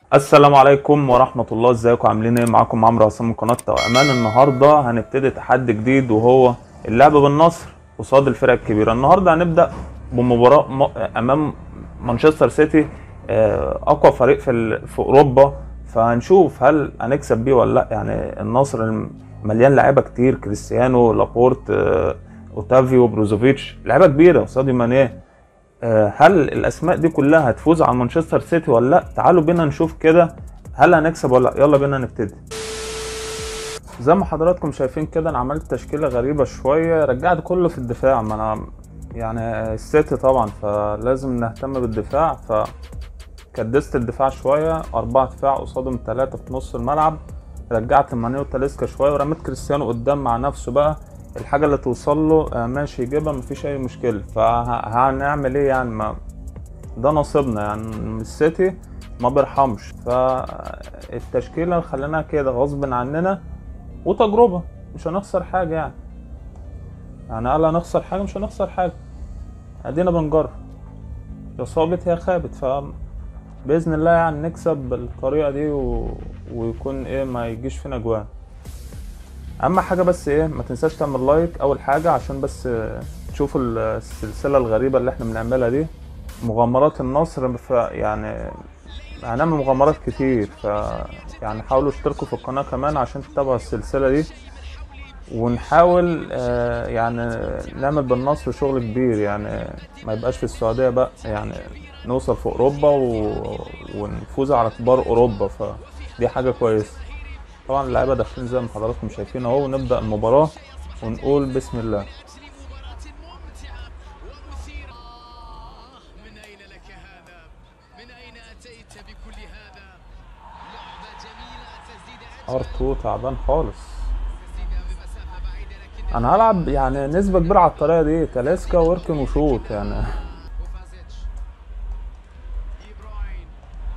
السلام عليكم ورحمة الله ازيكم عاملين ايه معاكم عمرو عصام من قناة توأمان النهاردة هنبتدي تحدي جديد وهو اللعب بالنصر قصاد الفرق الكبيرة النهاردة هنبدأ بمباراة م- امام مانشستر سيتي آه، اقوى فريق في ال- في اوروبا فهنشوف هل هنكسب بيه ولا لا يعني النصر مليان لعيبة كتير كريستيانو لابورت آه، اوتافيو بروزوفيتش لعيبة كبيرة ساديو ماني آه، هل الاسماء دي كلها هتفوز على مانشستر سيتي ولا لا تعالوا بينا نشوف كده هل هنكسب ولا لا يلا بينا نبتدي زي ما حضراتكم شايفين كده انا عملت تشكيله غريبه شويه رجعت كله في الدفاع ما انا يعني السيتي طبعا فلازم نهتم بالدفاع ف كدست الدفاع شويه أربعة دفاع قصادهم ثلاثة في نص الملعب رجعت ماني وتاليسكا شويه ورميت كريستيانو قدام مع نفسه بقى الحاجة اللي توصل له آه، ماشي يجيبها مفيش أي مشكلة فهنعمل إيه يعني ما ده نصيبنا يعني السيتي ما بيرحمش فالتشكيلة خليناها كده غصب عننا وتجربة مش هنخسر حاجة يعني يعني قال هنخسر حاجة مش هنخسر حاجة ادينا بنجرب يا صابت يا خابت ف بإذن الله يعني نكسب بالطريقة دي و... ويكون ايه ما يجيش فينا جوان اهم حاجه بس ايه ما تنساش تعمل لايك اول حاجه عشان بس آه، تشوفوا السلسله الغريبه اللي احنا بنعملها دي مغامرات النصر ف يعني هنعمل مغامرات كتير ف يعني حاولوا اشتركوا في القناه كمان عشان تتابعوا السلسله دي ونحاول آه، يعني نعمل بالنصر شغل كبير يعني ما يبقاش في السعوديه بقى يعني نوصل في اوروبا و... ونفوز على كبار اوروبا فدي حاجه كويسه طبعا اللعيبه داخلين زي ما حضراتكم شايفين اهو ونبدا المباراه ونقول بسم الله من أين لك هذا؟ من أين أتيت بكل هذا؟ لعبة جميلة تسديدة ار2 تعبان خالص تسديدة بمسافة بعيدة لكن انا هلعب يعني نسبه كبيره على الطريقه دي تاليسكا واركن وشوط يعني وفازيتش دي بروين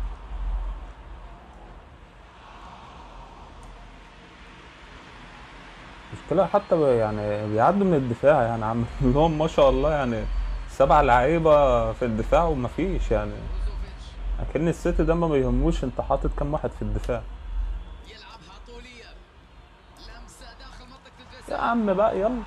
مشكلة حتى ب- يعني بيعدوا من الدفاع يعني عامل لهم ما شاء الله يعني سبع لعيبة في الدفاع ومفيش يعني بروزوفيتش اكن السيتي ده ما بيهموش انت حاطط كام واحد في الدفاع يلعبها طولية لمسة داخل منطقة يا الجزاء عم بقى يلا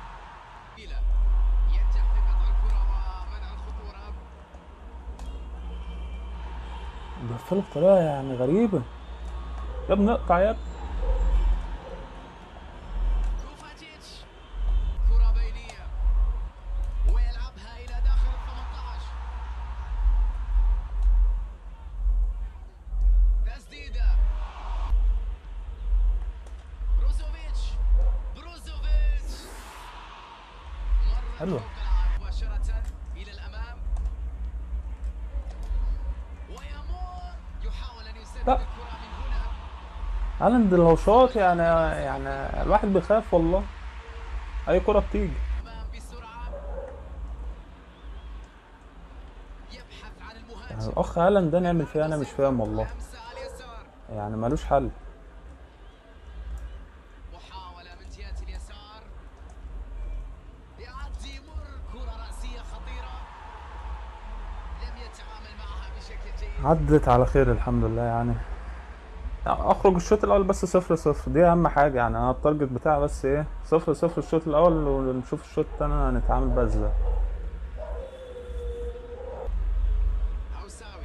ينجح في قطع الكرة ومنع الخطورة بيقفلوا بطريقة يعني غريبة يا ابني اقطع يا ابني كوفاتيتش كرة بينية ويلعبها إلى داخل ال 18 تسديدة بروزوفيتش بروزوفيتش مرة حلوة. فوق العرض مباشرة إلى الأمام ويمر يحاول أن يسدد لا. الكرة من هنا هالاند لو شاط يعني يعني الواحد بيخاف والله اي كرة بتيجي الأمام بسرعة يبحث عن يعني المهاجم الاخ هالاند ده نعمل فيه انا مش فاهم والله لمسة على اليسار يعني ملوش حل محاولة من جهة اليسار يعدي يمر كرة رأسية خطيرة لم يتعامل معها بشكل جيد عدت على خير الحمد لله يعني اخرج الشوط الاول بس صفر صفر دي اهم حاجه يعني انا التارجت بتاعي بس ايه صفر صفر الشوط الاول ونشوف الشوط التاني هنتعامل بقى ازاي عوساوي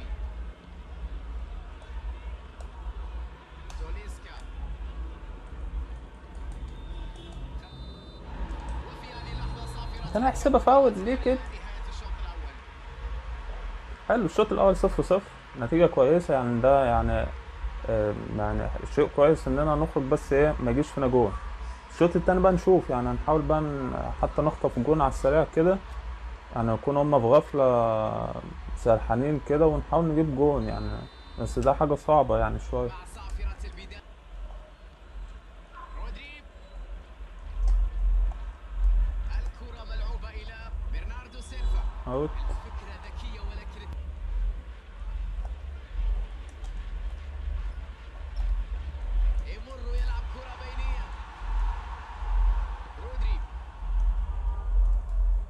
توليسكا وفي هذه اللحظة صافرة انا احسبها فاول ليه كده نهاية الشوط الأول حلو الشوط الاول صفر صفر نتيجه كويسه يعني ده يعني آه، يعني شيء كويس اننا نخرج بس ايه ما يجيش فينا جون الشوط التاني بقى نشوف يعني هنحاول بقى ن- حتى نخطف جون على السريع كده يعني يكون هما في غفله سرحانين كده ونحاول نجيب جون يعني بس ده حاجه صعبه يعني شويه مع صافرة البداية رودري الكرة ملعوبة إلى برناردو سيلفا اوت فكرة ذكية ولكن يمر ويلعب كرة بينية رودري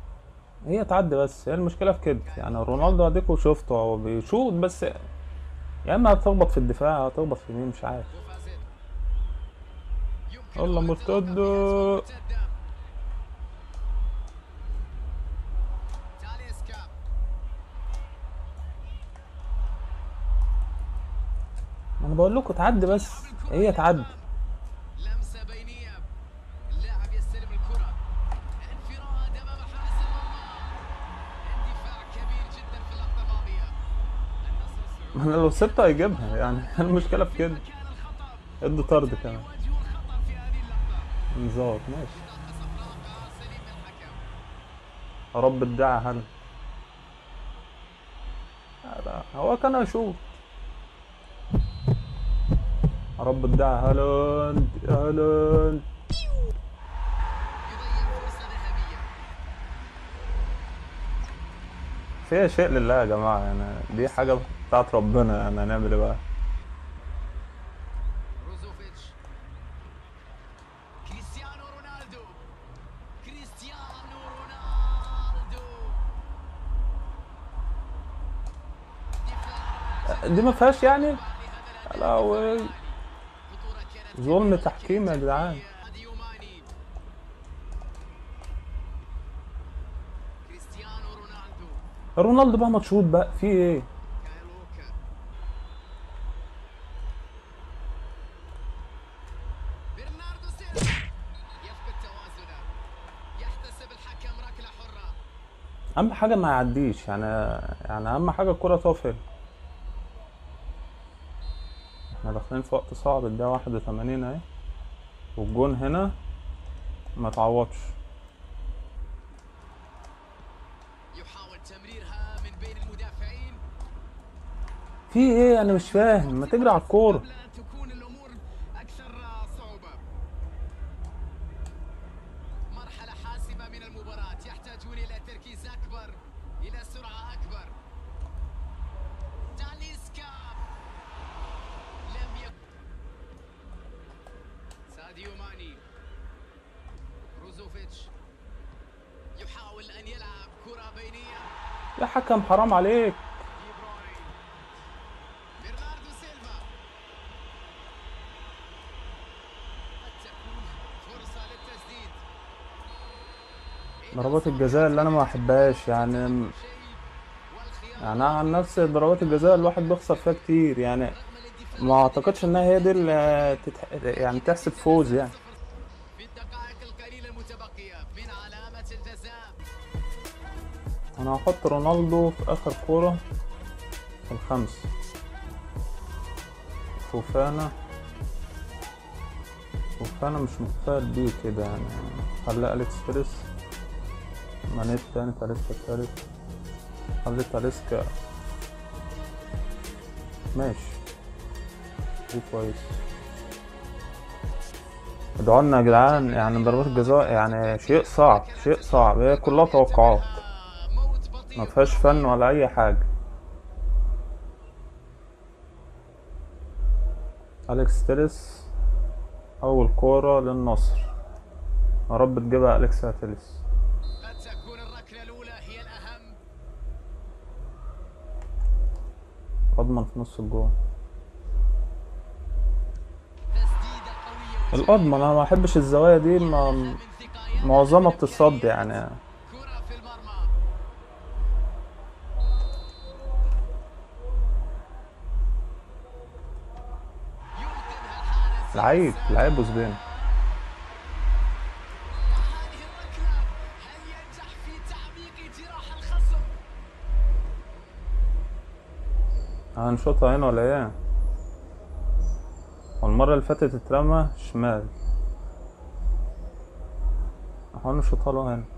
هي تعدي بس هي المشكله في كده يعني رونالدو اديكوا شفته هو بيشوط بس يا اما هتخبط في الدفاع هتخبط في مين مش عارف وفازت يمكن يلا أن مرتدة. تتوقف مرتدة. تاليسكا انا بقول لكم تعدي بس هي تعدي لمسة بينية اللاعب يستلم الكرة انفراد امام حارس المرمى اندفاع كبير جدا في اللقطة الماضية النصر السعودي ما انا لو سبته هيجيبها يعني المشكله في كده كان الخطأ ادي طرد كمان يواجهون خطأ في هذه اللقطة انذار ماشي بطاقة صفراء قرار سليم من الحكم يا رب ادعي هل لا هو كان هيشوط يا رب ادعي هالاند هالاند يضيع فرصة ذهبية فيها شيء لله يا جماعه يعني دي حاجه بتاعت ربنا يعني هنعمل ايه بقى روزوفيتش كريستيانو رونالدو كريستيانو رونالدو دفاع دي ما فيهاش يعني لهذا يا لهوي خطورة كانت ظلم تحكيم يا جدعان اديو ماني كريستيانو رونالدو رونالدو بقى ما تشوط بقى في ايه كايل ووكر برناردو سيلفا يفقد توازنه يحتسب الحكم ركلة حرة اهم حاجه ما يعديش يعني يعني اهم حاجه الكره تقف احنا داخلين في وقت صعب الدقيقه 81 اهي والجون هنا ما تعوضش يحاول تمريرها من بين المدافعين في ايه انا مش فاهم ما تجري على الكوره قبل أن تكون الأمور أكثر صعوبة مرحلة حاسمة من المباراة يحتاجون إلى تركيز أكبر إلى سرعة أكبر تاليسكا لم يكن ساديو ماني روزوفيتش يحاول أن يلعب كرة بينية يا حكم حرام عليك دي بروين برناردو سيلفا قد تكون فرصة للتسديد ضربات الجزاء اللي انا ما بحبهاش يعني شيء والخيار يعني انا عن نفسي ضربات الجزاء الواحد بيخسر فيها كتير يعني رغم الاندفاع ما اعتقدش انها هي دي اللي تتح... يعني تحسب فوز يعني في الدقائق القليلة المتبقية من علامة الجزاء انا هحط رونالدو في اخر كورة في الخمس فوفانا فوفانا مش متفائل بيه كده يعني خلي اليكس فيريس ماني التاني تاليسكا التالت خلي تاليسكا ماشي دي كويس ادعوا لنا يا جدعان يعني ضربات الجزاء يعني شيء صعب شيء صعب هي كلها توقعات موت بطيء ما فيهاش فن ولا اي حاجه اليكس تيريس اول كوره للنصر يا رب تجيبها اليكس تيريس قد تكون الركلة الأولى هي الأهم اضمن في نص الجول تسديدة قوية الاضمن انا ما بحبش الزوايا دي ما من ثقائية معظمها بتصد يعني كرة في المرمى يمكنها الحارس لعيب لعيب وزبين هذه الركلة هل ينجح في تعميق جراح الخصم هنشوطها هنا ولا ايه والمرة اللي فاتت اترمى شمال نحاول نشوطها له هنا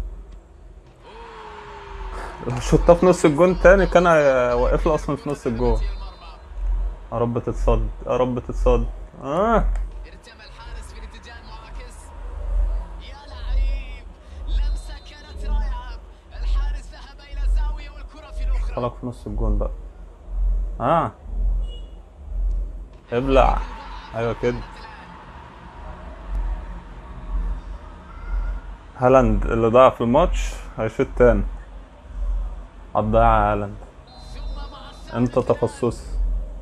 لو شوطها في نص الجون تاني كان هيوقف له اصلا في نص الجون في المرمى يا رب تتصد يا رب تتصد اه ارتمى الحارس في الاتجاه المعاكس يا لعيب لمسة كانت رائعة الحارس ذهب إلى زاوية والكرة في الأخرى خلق في نص الجون بقى اه ابلع ايوه كده هالاند اللي ضاع في الماتش هيشوط تاني هتضيع هالاند ثم مع الثاني انت تخصصي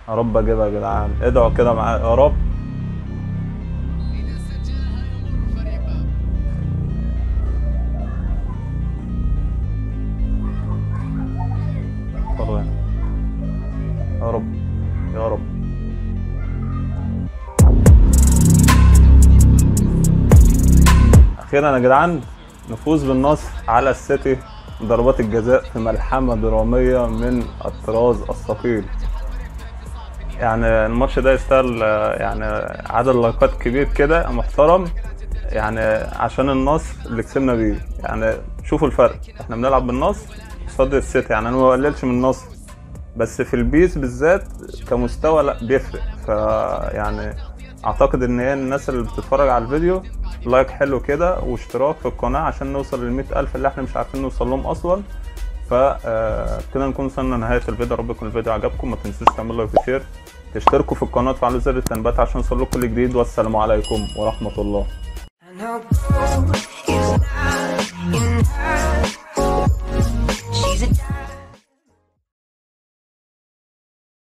يا رب اجيبها يا جدعان ادعوا كده معايا يا رب إذا سجلها يمر فريقه اتفضل هنا. يا رب يا رب اخيرا يا جدعان نفوز بالنصر على السيتي ضربات الجزاء في ملحمه دراميه من الطراز الثقيل يعني الماتش ده يستاهل آه، يعني عدد لايكات كبير كده محترم يعني عشان النصر اللي كسبنا بيه يعني شوفوا الفرق احنا بنلعب بالنصر قصاد السيتي يعني انا ما بقللش من النصر بس في البيس بالذات كمستوى لا بيفرق فيعني اعتقد ان هي الناس اللي بتتفرج على الفيديو لايك حلو كده واشتراك في القناة عشان نوصل لل ألف اللي احنا مش عارفين نوصل لهم اصلا ف آه، كده نكون وصلنا لنهاية الفيديو يا رب يكون الفيديو عجبكم ما تنسوش تعملوا لايك وشير تشتركوا في القناة وتفعلوا زر التنبيهات عشان يوصل لكم كل جديد والسلام عليكم ورحمة الله And how